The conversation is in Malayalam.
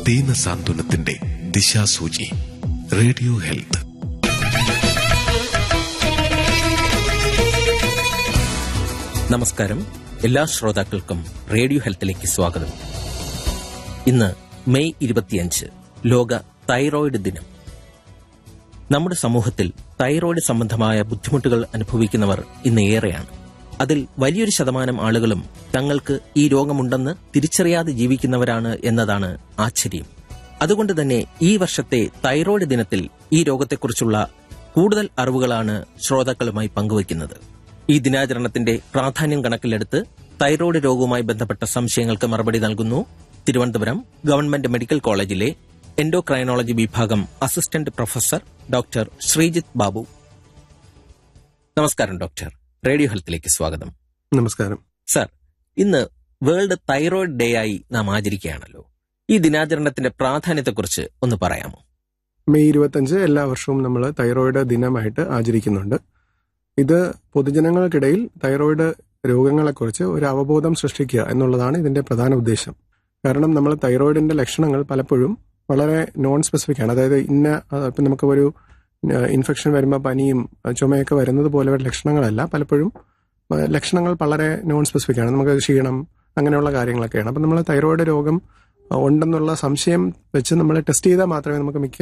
ദീനസാന്ത്വനത്തിന്റെ ദിശാസൂചി റേഡിയോ ഹെൽത്ത് നമസ്കാരം എല്ലാ ശ്രോതാക്കൾക്കും റേഡിയോ ഹെൽത്തിലേക്ക് സ്വാഗതം ഇന്ന് മെയ് ഇരുപത്തിയഞ്ച് ലോക തൈറോയിഡ് ദിനം നമ്മുടെ സമൂഹത്തിൽ തൈറോയിഡ് സംബന്ധമായ ബുദ്ധിമുട്ടുകൾ അനുഭവിക്കുന്നവർ ഇന്ന് ഏറെയാണ് അതിൽ വലിയൊരു ശതമാനം ആളുകളും തങ്ങൾക്ക് ഈ രോഗമുണ്ടെന്ന് തിരിച്ചറിയാതെ ജീവിക്കുന്നവരാണ് എന്നതാണ് ആശ്ചര്യം അതുകൊണ്ട് തന്നെ ഈ വർഷത്തെ തൈറോയിഡ് ദിനത്തിൽ ഈ രോഗത്തെക്കുറിച്ചുള്ള കൂടുതൽ അറിവുകളാണ് ശ്രോതാക്കളുമായി പങ്കുവയ്ക്കുന്നത് ഈ ദിനാചരണത്തിന്റെ പ്രാധാന്യം കണക്കിലെടുത്ത് തൈറോയ്ഡ് രോഗവുമായി ബന്ധപ്പെട്ട സംശയങ്ങൾക്ക് മറുപടി നൽകുന്നു തിരുവനന്തപുരം ഗവൺമെന്റ് മെഡിക്കൽ കോളേജിലെ എൻഡോക്രൈനോളജി വിഭാഗം assistant professor doctor Sreejith Babu നമസ്കാരം ഡോക്ടർ റേഡിയോ ഹെൽത്തിലേക്ക് സ്വാഗതം നമസ്കാരം സർ ഇന്ന് വേൾഡ് തൈറോയിഡ് ഡേ ആയി നാം ആചരിക്കുകയാണല്ലോ ഈ ദിനാചരണത്തിന്റെ പ്രാധാന്യത്തെക്കുറിച്ച് ഒന്ന് പറയാമോ മെയ് ഇരുപത്തഞ്ച് എല്ലാ വർഷവും നമ്മൾ തൈറോയിഡ് ദിനമായിട്ട് ആചരിക്കുന്നുണ്ട് ഇത് പൊതുജനങ്ങൾക്കിടയിൽ തൈറോയിഡ് രോഗങ്ങളെക്കുറിച്ച് ഒരു അവബോധം സൃഷ്ടിക്കുക എന്നുള്ളതാണ് ഇതിന്റെ പ്രധാന ഉദ്ദേശം കാരണം നമ്മൾ തൈറോയിഡിന്റെ ലക്ഷണങ്ങൾ പലപ്പോഴും വളരെ നോൺ സ്പെസിഫിക് ആണ് അതായത് ഇന്ന ഇപ്പം നമുക്ക് ഒരു ഇൻഫെക്ഷൻ വരുമ്പോൾ പനിയും ചുമയൊക്കെ വരുന്നത് പോലെ ലക്ഷണങ്ങളല്ല പലപ്പോഴും ആ, ലക്ഷണങ്ങൾ വളരെ നോൺ സ്പെസിഫിക് ആണ് നമുക്ക് ക്ഷീണം അങ്ങനെയുള്ള കാര്യങ്ങളൊക്കെയാണ് അപ്പം നമ്മൾ തൈറോയിഡ് രോഗം ഉണ്ടെന്നുള്ള സംശയം വെച്ച് നമ്മൾ ടെസ്റ്റ് ചെയ്താൽ മാത്രമേ നമുക്ക് മിക്ക